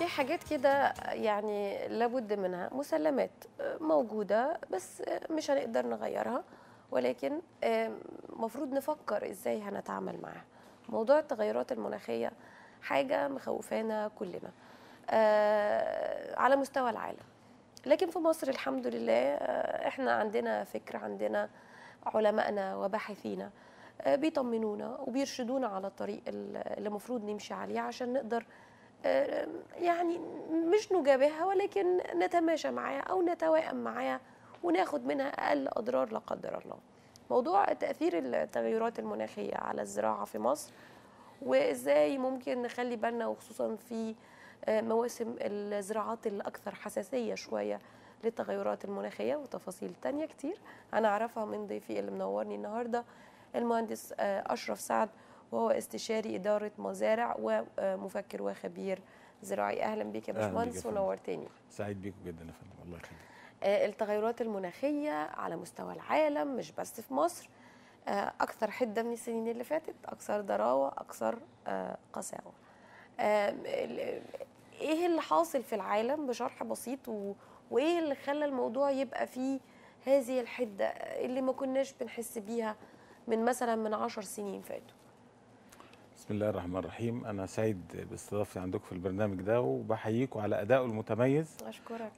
حاجات كده يعني لابد منها مسلمات موجودة بس مش هنقدر نغيرها ولكن المفروض نفكر ازاي هنتعامل معاها موضوع التغيرات المناخية حاجة مخوفانا كلنا آه، على مستوى العالم لكن في مصر الحمد لله آه، احنا عندنا فكر عندنا علمائنا وباحثينا آه، بيطمنونا وبيرشدونا على الطريق اللي المفروض نمشي عليه عشان نقدر آه، يعني مش نجابهها ولكن نتماشى معاها او نتوائم معاها وناخد منها اقل اضرار لا قدر الله. موضوع تاثير التغيرات المناخيه على الزراعه في مصر وازاي ممكن نخلي بالنا وخصوصا في آه، مواسم الزراعات الاكثر حساسيه شويه للتغيرات المناخيه وتفاصيل تانية كتير هنعرفها من ضيفي اللي منورني النهارده المهندس آه، اشرف سعد وهو استشاري اداره مزارع ومفكر وخبير زراعي اهلا بيك يا أهلاً بيك يا باشمهندس فندم. ونورتني سعيد بيكم جدا يا فندم الله يخليك آه، التغيرات المناخيه على مستوى العالم مش بس في مصر آه، اكثر حده من السنين اللي فاتت اكثر ضراوه اكثر آه، قساوه آه، ال- ايه اللي حاصل في العالم بشرح بسيط و... وايه اللي خلى الموضوع يبقى فيه هذه الحده اللي ما كناش بنحس بيها من مثلا من عشر سنين فاتوا بسم الله الرحمن الرحيم انا سعيد باستضافتي عندكم في البرنامج ده وبحييكم على ادائه المتميز اشكرك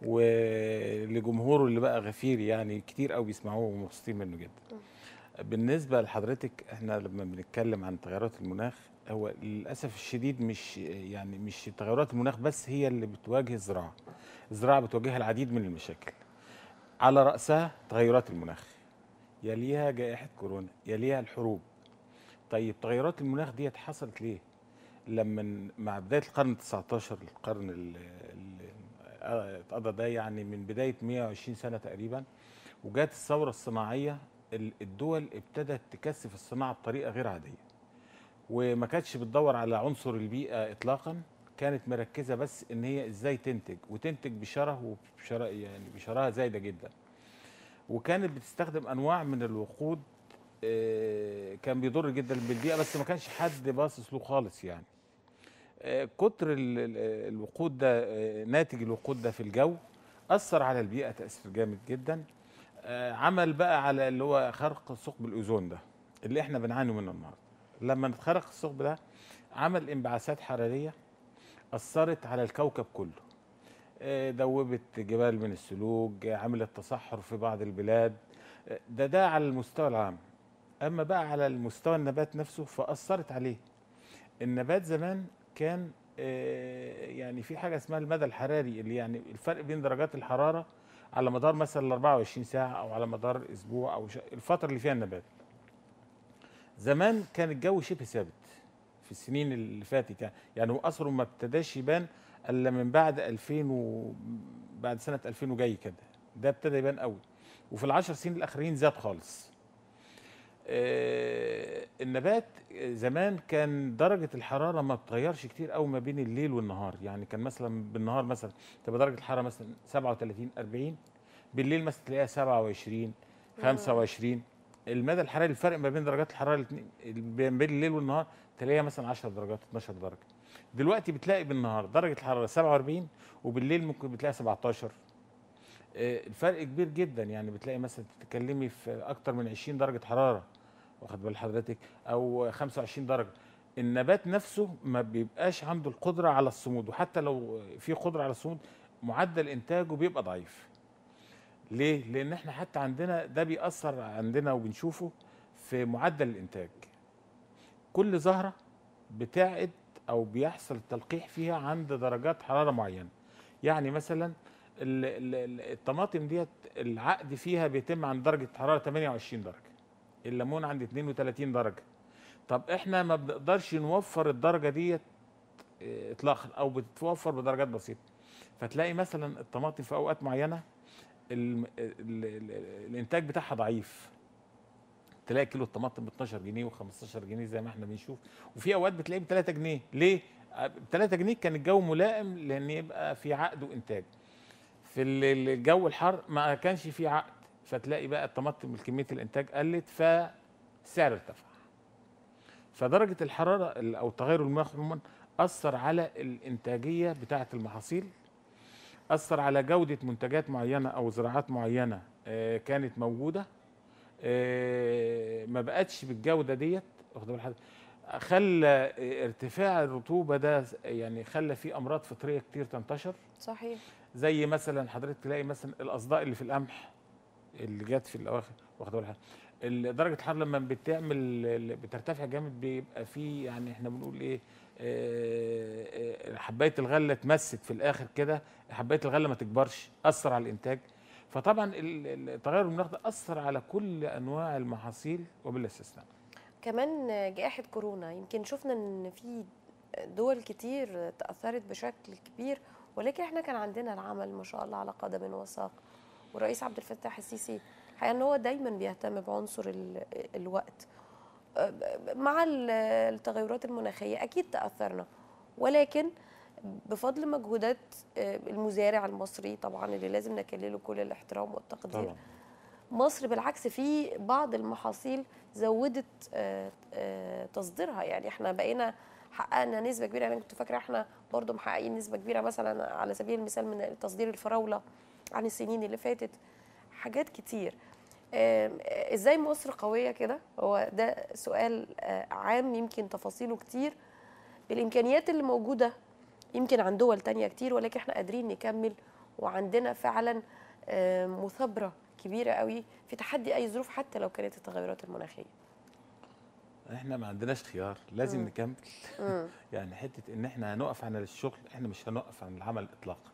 ولجمهوره اللي بقى غفير يعني كتير قوي بيسمعوه ومبسوطين منه جدا بالنسبه لحضرتك احنا لما بنتكلم عن تغيرات المناخ هو للاسف الشديد مش يعني مش تغيرات المناخ بس هي اللي بتواجه الزراعه الزراعه بتواجهها العديد من المشاكل على راسها تغيرات المناخ يليها جائحه كورونا يليها الحروب طيب تغيرات المناخ ديت حصلت ليه لما ن- مع بدايه القرن 19 القرن ال- ال- آه، اتقضى ده يعني من بدايه 120 سنه تقريبا وجات الثوره الصناعيه ال- الدول ابتدت تكثف الصناعه بطريقه غير عاديه وما كانتش بتدور على عنصر البيئه اطلاقا كانت مركزه بس ان هي ازاي تنتج وتنتج بشره وبشره يعني بشراهه زايده جدا وكانت بتستخدم انواع من الوقود آه، كان بيضر جدا بالبيئه بس ما كانش حد باصص له خالص يعني آه، كتر ال- ال- الوقود ده آه، ناتج الوقود ده في الجو اثر على البيئه تاثير جامد جدا آه، عمل بقى على اللي هو خرق ثقب الاوزون ده اللي احنا بنعاني منه النهارده لما اتخرق الثقب ده عمل انبعاثات حراريه اثرت على الكوكب كله آه، دوبت جبال من الثلوج آه، عملت تصحر في بعض البلاد آه، ده ده على المستوى العام اما بقى على المستوى النبات نفسه فاثرت عليه النبات زمان كان آه، يعني في حاجه اسمها المدى الحراري اللي يعني الفرق بين درجات الحراره على مدار مثلا ال 24 ساعه او على مدار اسبوع او ش- الفتره اللي فيها النبات زمان كان الجو شبه ثابت في السنين اللي فاتت يعني يعني هو اثره ما ابتداش يبان الا من بعد 2000 و بعد سنه 2000 وجاي كده ده ابتدى يبان قوي وفي العشر سنين الاخرين زاد خالص آه، النبات زمان كان درجة الحرارة ما بتغيرش كتير قوي ما بين الليل والنهار يعني كان مثلا بالنهار مثلا تبقى درجة الحرارة مثلا 37 40 بالليل مثلا تلاقيها 27 25 المدى الحراري الفرق ما بين درجات الحرارة الاثنين بين بين الليل والنهار تلاقيها مثلا 10 درجات 12 درجة دلوقتي بتلاقي بالنهار درجة الحرارة 47 وبالليل ممكن بتلاقي 17 آه، الفرق كبير جدا يعني بتلاقي مثلا تتكلمي في اكتر من 20 درجه حراره واخد بال حضرتك او 25 درجه النبات نفسه ما بيبقاش عنده القدره على الصمود وحتى لو في قدره على الصمود معدل انتاجه بيبقى ضعيف ليه لان احنا حتى عندنا ده بيأثر عندنا وبنشوفه في معدل الانتاج كل زهره بتعد او بيحصل التلقيح فيها عند درجات حراره معينه يعني مثلا ال- ال- ال- الطماطم ديت العقد فيها بيتم عند درجه حراره 28 درجه الليمون عند 32 درجه طب احنا ما بنقدرش نوفر الدرجه ديت اه، اطلاقا او بتتوفر بدرجات بسيطه فتلاقي مثلا الطماطم في اوقات معينه ال ال ال الانتاج بتاعها ضعيف تلاقي كيلو الطماطم ب 12 جنيه و15 جنيه زي ما احنا بنشوف وفي اوقات بتلاقيه ب 3 جنيه ليه ب 3 جنيه كان الجو ملائم لان يبقى في عقد وانتاج في ال- الجو الحر ما كانش في عقد فتلاقي بقى الطماطم كميه الانتاج قلت فالسعر ارتفع فدرجه الحراره ال- او تغير المناخ عموما اثر على الانتاجيه بتاعه المحاصيل اثر على جوده منتجات معينه او زراعات معينه آه، كانت موجوده آه، ما بقتش بالجوده ديت واخد بال حضرتك خلى ارتفاع الرطوبه ده يعني خلى في امراض فطريه كتير تنتشر صحيح زي مثلا حضرتك تلاقي مثلا الاصداء اللي في القمح اللي جت في الاواخر واخد بالك ال- درجه الحراره لما بتعمل ال- بترتفع جامد بيبقى في يعني احنا بنقول ايه آه، آه، حبايه الغله اتمست في الاخر كده حبايه الغله ما تكبرش اثر على الانتاج فطبعا ال- ال- تغير المناخ ده اثر على كل انواع المحاصيل وبلا استثناء كمان جائحة كورونا يمكن شفنا ان في دول كتير تأثرت بشكل كبير ولكن احنا كان عندنا العمل ما شاء الله على قدم وساق والرئيس عبد الفتاح السيسي الحقيقة ان هو دايما بيهتم بعنصر ال- الوقت مع ال- التغيرات المناخية اكيد تأثرنا ولكن بفضل مجهودات المزارع المصري طبعا اللي لازم نكلله كل الاحترام والتقدير طبعا مصر بالعكس في بعض المحاصيل زودت آه، آه، تصديرها يعني احنا بقينا حققنا نسبه كبيره انا كنت فاكره احنا برضو محققين نسبه كبيره مثلا على سبيل المثال من تصدير الفراوله عن السنين اللي فاتت حاجات كتير آم، آه، ازاي مصر قويه كده هو ده سؤال آه، عام يمكن تفاصيله كتير بالامكانيات اللي موجوده يمكن عن دول تانية كتير ولكن احنا قادرين نكمل وعندنا فعلا آه، مثابره كبيره قوي في تحدي اي ظروف حتى لو كانت التغيرات المناخيه احنا ما عندناش خيار لازم مم. نكمل مم. يعني حته ان احنا هنقف عن الشغل احنا مش هنقف عن العمل اطلاقا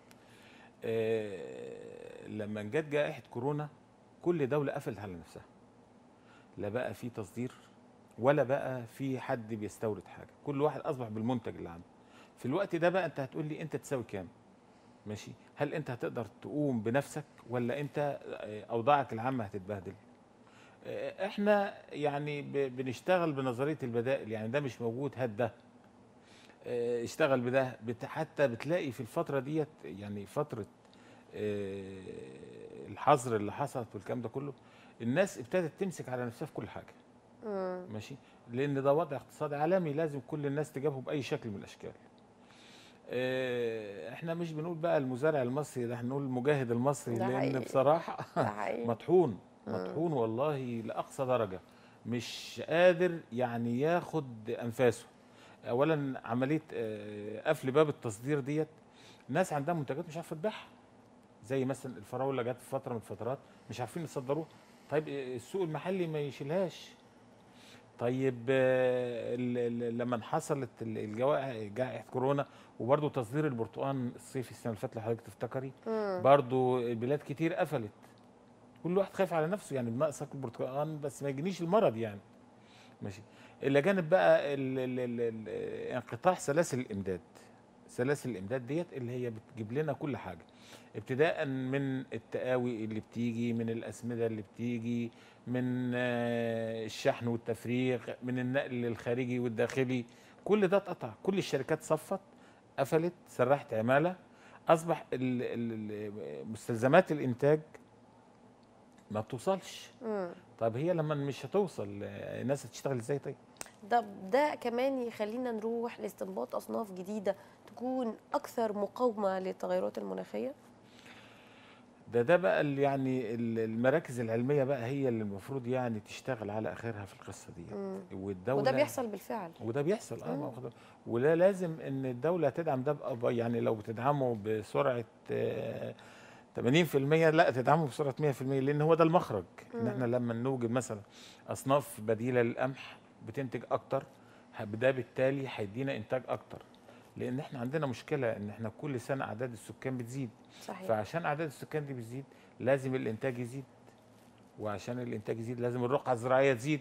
آه لما جت جائحه كورونا كل دوله قفلت على نفسها لا بقى في تصدير ولا بقى في حد بيستورد حاجه كل واحد اصبح بالمنتج اللي عنده في الوقت ده بقى انت هتقول لي انت تساوي كام ماشي هل انت هتقدر تقوم بنفسك ولا انت آه، اوضاعك العامه هتتبهدل آه، احنا يعني ب- بنشتغل بنظريه البدائل يعني ده مش موجود هات ده آه، اشتغل بده بت- حتى بتلاقي في الفتره ديت يعني فتره آه، الحظر اللي حصلت والكلام ده كله الناس ابتدت تمسك على نفسها في كل حاجه مم. ماشي لان ده وضع اقتصادي عالمي لازم كل الناس تجابه باي شكل من الاشكال آه، احنا مش بنقول بقى المزارع المصري ده احنا نقول المجاهد المصري ده لان حقيقي. بصراحه ده حقيقي مطحون مم. مطحون والله لاقصى درجه مش قادر يعني ياخد انفاسه اولا عمليه آه، قفل باب التصدير ديت ناس عندها منتجات مش عارفه تبيعها زي مثلا الفراوله جت في فتره من الفترات مش عارفين يصدروها طيب آه، السوق المحلي ما يشيلهاش طيب آه، ال- ال- لما حصلت ال- الجوائح جائحه كورونا وبرضه تصدير البرتقال الصيفي السنه اللي فاتت لو حضرتك تفتكري مم. برضو بلاد كتير قفلت كل واحد خايف على نفسه يعني بنقص اكل برتقال بس ما يجينيش المرض يعني ماشي الى جانب بقى ال ال ال ال انقطاع سلاسل الامداد سلاسل الامداد ديت اللي هي بتجيب لنا كل حاجه ابتداء من التقاوي اللي بتيجي من الاسمده اللي بتيجي من آه، الشحن والتفريغ من النقل الخارجي والداخلي كل ده اتقطع كل الشركات صفت قفلت سرحت عماله اصبح ال- ال- ال- مستلزمات الانتاج ما بتوصلش مم. طب هي لما مش هتوصل آه، الناس هتشتغل ازاي طيب ده ده كمان يخلينا نروح لاستنباط اصناف جديده تكون اكثر مقاومه للتغيرات المناخيه ده ده بقى اللي يعني ال- المراكز العلميه بقى هي اللي المفروض يعني تشتغل على اخرها في القصه دي مم. والدوله وده بيحصل بالفعل وده بيحصل اه مم. ما واخد- ولا لازم ان الدوله تدعم ده بقى يعني لو بتدعمه بسرعه آه، 80% لا تدعمه بسرعه 100% لان هو ده المخرج ان مم. احنا لما نوجد مثلا اصناف بديله للقمح بتنتج اكتر ه- ده بالتالي هيدينا انتاج اكتر لان احنا عندنا مشكله ان احنا كل سنه اعداد السكان بتزيد صحيح فعشان اعداد السكان دي بتزيد لازم الانتاج يزيد وعشان الانتاج يزيد لازم الرقعه الزراعيه تزيد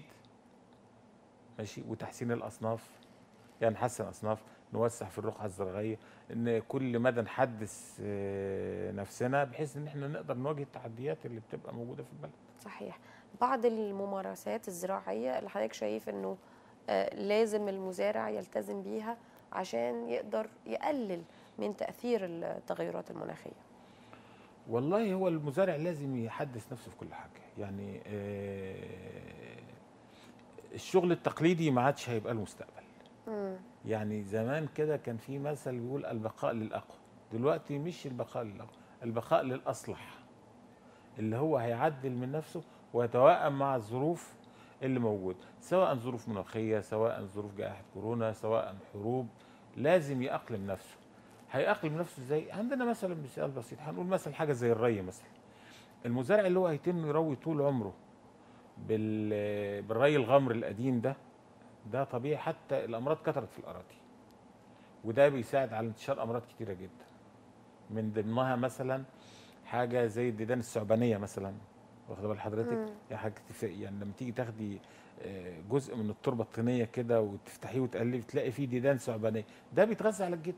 ماشي وتحسين الاصناف يعني نحسن اصناف نوسع في الرقعه الزراعيه ان كل مدى نحدث آه، نفسنا بحيث ان احنا نقدر نواجه التحديات اللي بتبقى موجوده في البلد صحيح بعض الممارسات الزراعيه اللي حضرتك شايف انه آه، لازم المزارع يلتزم بيها عشان يقدر يقلل من تاثير التغيرات المناخيه والله هو المزارع لازم يحدث نفسه في كل حاجه يعني آه، الشغل التقليدي ما عادش هيبقى له مستقبل مم. يعني زمان كده كان في مثل بيقول البقاء للاقوى دلوقتي مش البقاء للاقوى البقاء للاصلح اللي هو هيعدل من نفسه ويتوائم مع الظروف اللي موجوده سواء ظروف مناخيه سواء ظروف جائحه كورونا سواء حروب لازم يأقلم نفسه هيأقلم نفسه ازاي عندنا مثلا مثال بسيط هنقول مثلا حاجه زي الري مثلا المزارع اللي هو هيتم يروي طول عمره بال بالري الغمر القديم ده ده طبيعي حتى الامراض كترت في الاراضي وده بيساعد على انتشار امراض كتيره جدا من ضمنها مثلا حاجه زي الديدان الثعبانيه مثلا واخده بال حضرتك مم. يعني حاجه تف- يعني لما تيجي تاخدي آه، جزء من التربه الطينيه كده وتفتحيه وتقلبي تلاقي فيه ديدان ثعبانيه ده بيتغذى على الجدر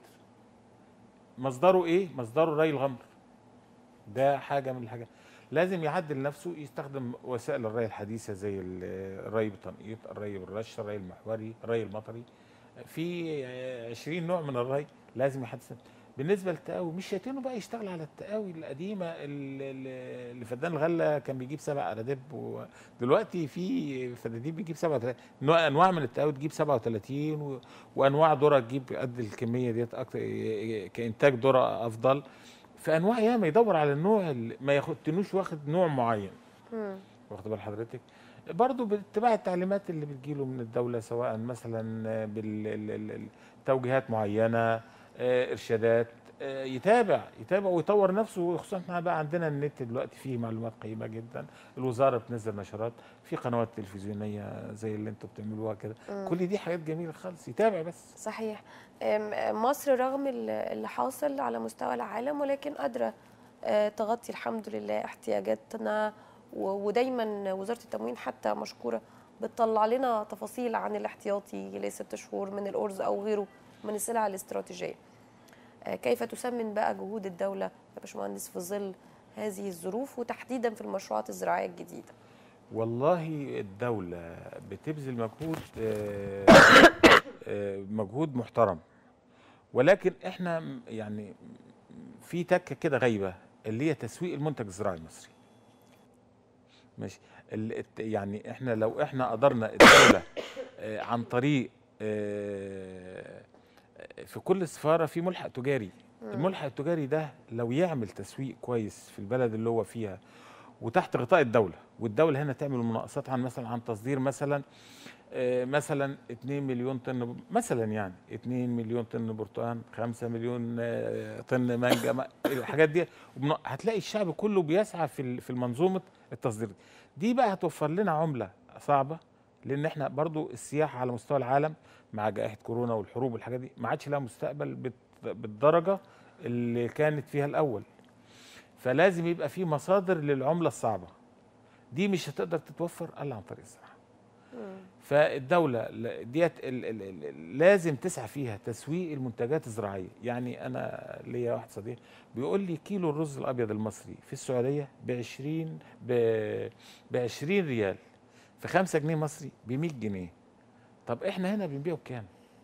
مصدره ايه مصدره ري الغمر ده حاجه من الحاجات لازم يعدل نفسه يستخدم وسائل الري الحديثه زي ال- الري بالتنقيط الري بالرش الري المحوري الري المطري في آه، 20 نوع من الري لازم يحدث بالنسبه للتقاوي مش شايفينه بقى يشتغل على التقاوي القديمه اللي- اللي اللي فدان الغله كان بيجيب سبع اراديب ودلوقتي في فدادين بيجيب 37 نوع انواع من التقاوي تجيب 37 و... وانواع ذره تجيب قد الكميه ديت اكتر كانتاج ذره افضل فانواع ياما يدور على النوع اللي ما ياخدتنوش واخد نوع معين مم. واخد بال حضرتك برضه باتباع التعليمات اللي بتجيله من الدوله سواء مثلا بالتوجيهات معينه آه، ارشادات آه، يتابع يتابع ويطور نفسه خصوصا احنا بقى عندنا النت دلوقتي فيه معلومات قيمه جدا الوزاره بتنزل نشرات في قنوات تلفزيونيه زي اللي انتوا بتعملوها كده مم. كل دي حاجات جميله خالص يتابع بس صحيح أم، مصر رغم ال- اللي حاصل على مستوى العالم ولكن قادرة آه، تغطي الحمد لله احتياجاتنا و- ودايما وزارة التموين حتى مشكورة بتطلع لنا تفاصيل عن الاحتياطي لست شهور من الأرز أو غيره من السلع الاستراتيجية آه، كيف تسمن بقى جهود الدولة يا باشمهندس في ظل هذه الظروف وتحديدا في المشروعات الزراعية الجديدة والله الدولة بتبذل مجهود آه، آه، مجهود محترم ولكن احنا م- يعني في تكة كده غايبة اللي هي تسويق المنتج الزراعي المصري ماشي ال- الت- يعني احنا لو احنا قدرنا الدولة آه، عن طريق آه، في كل سفارة في ملحق تجاري الملحق التجاري ده لو يعمل تسويق كويس في البلد اللي هو فيها وتحت غطاء الدولة والدولة هنا تعمل مناقصات عن مثلا عن تصدير مثلا آه، مثلا 2 مليون طن مثلا يعني 2 مليون طن برتقال 5 مليون آه، طن مانجا ما- الحاجات دي وبن- هتلاقي الشعب كله بيسعى في ال- في المنظومه التصدير دي بقى هتوفر لنا عمله صعبه لان احنا برضو السياحه على مستوى العالم مع جائحه كورونا والحروب والحاجات دي ما عادش لها مستقبل بت- بالدرجه اللي كانت فيها الاول فلازم يبقى في مصادر للعمله الصعبه دي مش هتقدر تتوفر الا عن طريق الزراعه فالدولة ل- ديت ال- ال- ال- لازم تسعى فيها تسويق المنتجات الزراعية يعني أنا ليا واحد صديق بيقول لي كيلو الرز الأبيض المصري في السعودية ب 20 ب 20 ريال في 5 جنيه مصري ب 100 جنيه طب احنا هنا بنبيعه بكام؟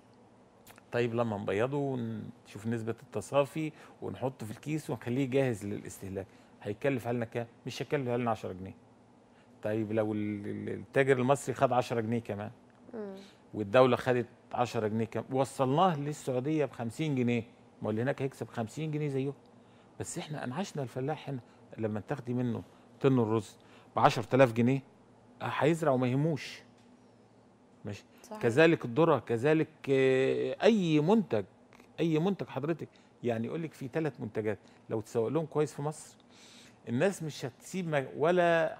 طيب لما نبيضه ونشوف نسبة التصافي ونحطه في الكيس ونخليه جاهز للاستهلاك هيكلف علينا كام؟ مش هيكلف علينا 10 جنيه طيب لو ال- ال- التاجر المصري خد 10 جنيه كمان مم. والدوله خدت 10 جنيه كمان وصلناه للسعوديه ب 50 جنيه ما هو اللي هناك هيكسب 50 جنيه زيه بس احنا انعشنا الفلاح هنا لما تاخدي منه طن الرز ب 10000 جنيه آه، هيزرع وما يهموش ماشي صحيح. كذلك الذره كذلك آه، اي منتج اي منتج حضرتك يعني يقول لك في ثلاث منتجات لو تسوق لهم كويس في مصر الناس مش هتسيب ما- ولا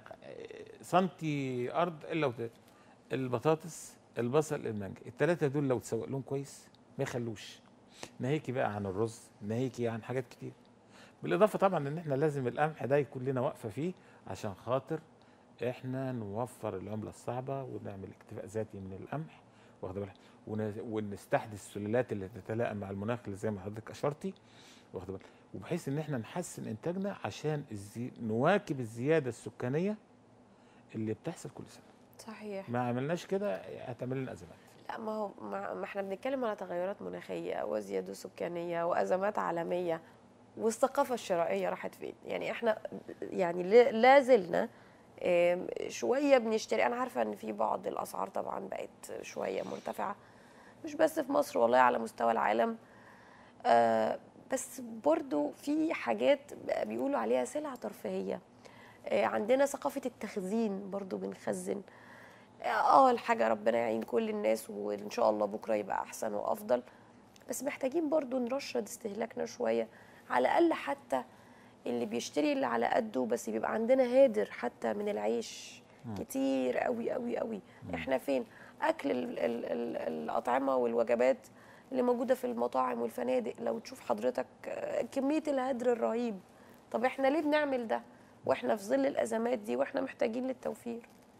سنتي ارض الا وت... البطاطس البصل المانجا الثلاثه دول لو تسوق لهم كويس ما يخلوش ناهيكي بقى عن الرز ناهيكي عن حاجات كتير بالاضافه طبعا ان احنا لازم القمح ده يكون لنا واقفه فيه عشان خاطر احنا نوفر العمله الصعبه ونعمل اكتفاء ذاتي من القمح واخد بالك ون- ونستحدث السلالات اللي تتلائم مع المناخ اللي زي ما حضرتك اشرتي واخد بالك وبحيث ان احنا نحسن انتاجنا عشان الزي... نواكب الزياده السكانيه اللي بتحصل كل سنه صحيح ما عملناش كده هتعمل لنا ازمات لا ما هو ما ما احنا بنتكلم على تغيرات مناخية وزيادة سكانية وأزمات عالمية والثقافة الشرائية راحت فين يعني احنا يعني ل- لا زلنا آم، شوية بنشتري أنا عارفة إن في بعض الأسعار طبعا بقت شوية مرتفعة مش بس في مصر والله على مستوى العالم آه، بس برضو في حاجات بيقولوا عليها سلع ترفيهيه آه، عندنا ثقافه التخزين برضو بنخزن اه الحاجه ربنا يعين كل الناس وان شاء الله بكره يبقى احسن وافضل بس محتاجين برضو نرشد استهلاكنا شويه على الاقل حتى اللي بيشتري اللي على قده بس بيبقى عندنا هادر حتى من العيش كتير قوي قوي قوي احنا فين اكل ال ال ال الاطعمه والوجبات اللي موجوده في المطاعم والفنادق لو تشوف حضرتك آه، كميه الهدر الرهيب طب احنا ليه بنعمل ده واحنا في ظل الازمات دي واحنا محتاجين للتوفير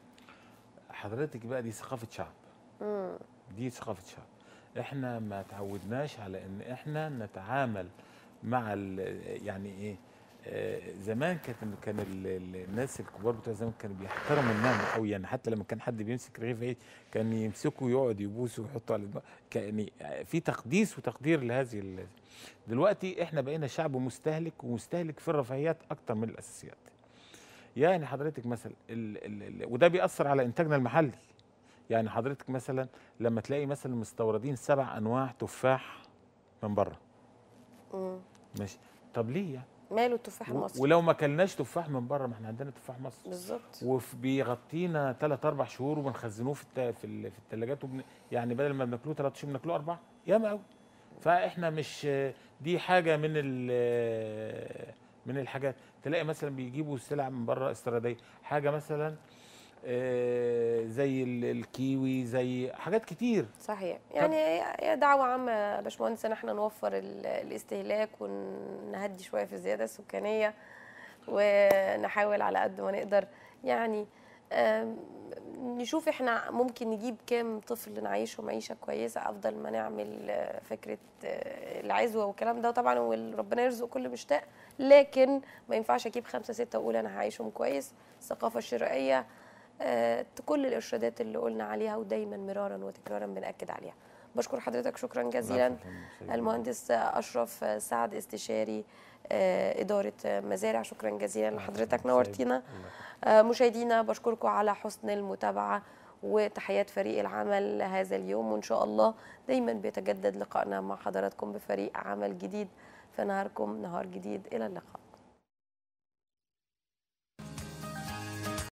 حضرتك بقى دي ثقافه شعب مم. دي ثقافه شعب احنا ما تعودناش على ان احنا نتعامل مع ال- يعني ايه آه، زمان كانت كان ال- ال- الناس الكبار بتوع زمان كانوا بيحترموا النعمه قوي يعني حتى لما كان حد بيمسك رغيف عيش كان يمسكه يقعد يبوسه ويحطه على دماغه كان في تقديس وتقدير لهذه ال- دلوقتي احنا بقينا شعب مستهلك ومستهلك في الرفاهيات اكتر من الاساسيات يعني حضرتك مثلا ال ال ال وده بيأثر على انتاجنا المحلي يعني حضرتك مثلا لما تلاقي مثلا مستوردين سبع انواع تفاح من بره مم. ماشي طب ليه يعني ماله التفاح و- المصري ولو ما كلناش تفاح من بره ما احنا عندنا تفاح مصر بالظبط وبيغطينا ثلاث اربع شهور وبنخزنوه في الت- في ال- في الثلاجات وبن... يعني بدل ما بناكلوه ثلاث شهور بناكلوه اربعه ياما قوي فاحنا مش دي حاجه من ال من الحاجات تلاقي مثلا بيجيبوا سلع من بره استيراديه حاجه مثلا آه، زي ال- الكيوي زي حاجات كتير صحيح يعني هي هي دعوة عامة يا باشمهندس ان احنا نوفر ال- الاستهلاك ونهدي شوية في الزيادة السكانية ونحاول على قد ما نقدر يعني آم، نشوف احنا ممكن نجيب كام طفل نعيشهم عيشة كويسة افضل ما نعمل آه، فكرة آه، العزوة والكلام ده طبعا وربنا يرزق كل مشتاق لكن ما ينفعش اجيب خمسة ستة واقول انا هعيشهم كويس الثقافة الشرائية آه، كل الارشادات اللي قلنا عليها ودايما مرارا وتكرارا بناكد عليها بشكر حضرتك شكرا جزيلا العفو يا فندم، سيدي. المهندس اشرف سعد استشاري آه، اداره مزارع شكرا جزيلا لحضرتك سيدي. نورتينا الله آه، مشاهدينا بشكركم على حسن المتابعه وتحيات فريق العمل هذا اليوم وان شاء الله دايما بيتجدد لقائنا مع حضراتكم بفريق عمل جديد في نهاركم نهار جديد الى اللقاء